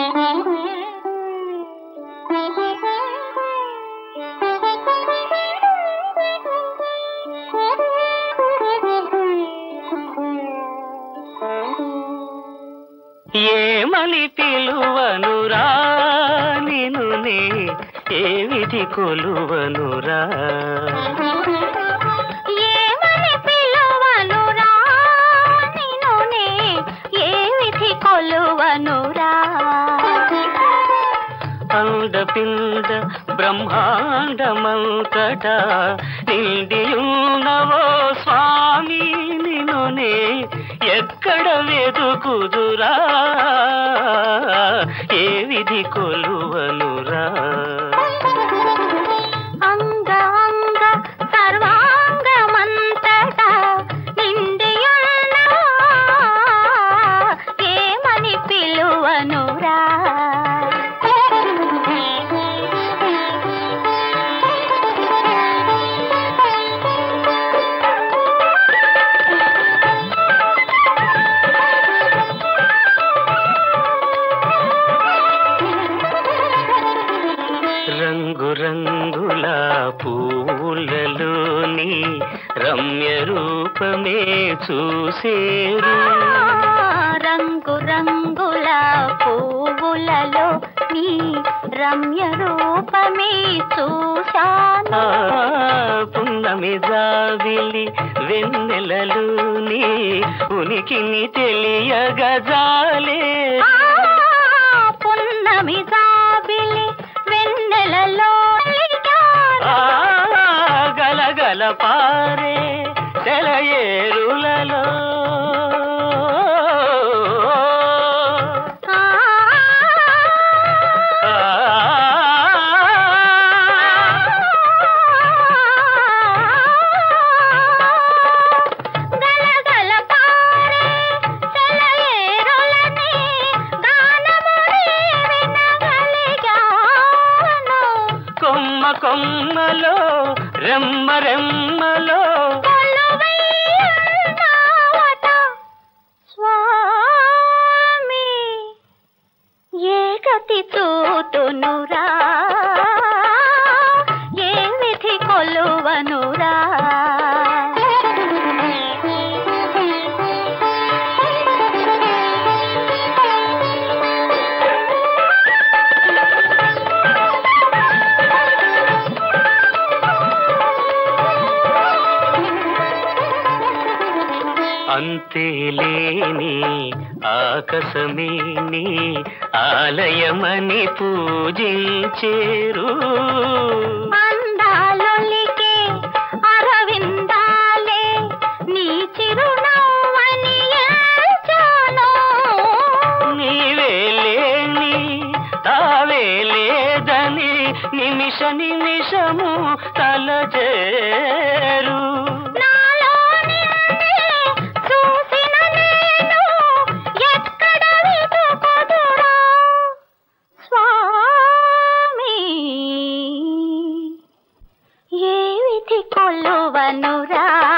ఏమని పిలువనురా నిను నే ఏ విధి కొలువనురా ఏమని పిలువనురా నిన్నునే ఏ విధి కొలువనురా అండపిండ బ్రహ్మాండమంతట నిండియున్నవో స్వామి నినునే ఎక్కడ వెతుకుదురా ఏ విధి కొలువనురా అంగ అంగ సర్వాంగమంతటా నిండియున్న ఏమని పిలువనురా రంగు రంగుల పూలలోని రమ్య రూపమే చూసేరు రంగు రంగుల పువ్వులలో నీ రమ్య రూపమే చూశాను ఆ పున్నమి జాబిలి వెన్నెలలోని ఉనికిని తెలియగజాలే ఆ, పున్నమి జాబిలి వెన్నెలలో ఆ గలగల పారే సెలయేరులలో ఆ, ఆ గలగల పారే సెలయేరులని గానముని వినగలిగాను. కొమ్మ కొమ్మలో రెమ్మ రెమ్మలో కొలువైయున్నావట స్వామి ఏ గతి చూతునురా ఏ విధి కొలువనురా అంతేలేని ఆకాశమేని ఆలయమని పూజించేరు అందాలొలికే అరవిందాలే నీ చిరునవ్వని ఎంచాను. నీవే లేని తావే లేదని నిమిష నిమిషము తలచేరు నాలో నిన్నే చూసిన నేను ఎక్కడ వెతుకుదురా స్వామి ఏ విధి కొలువనురా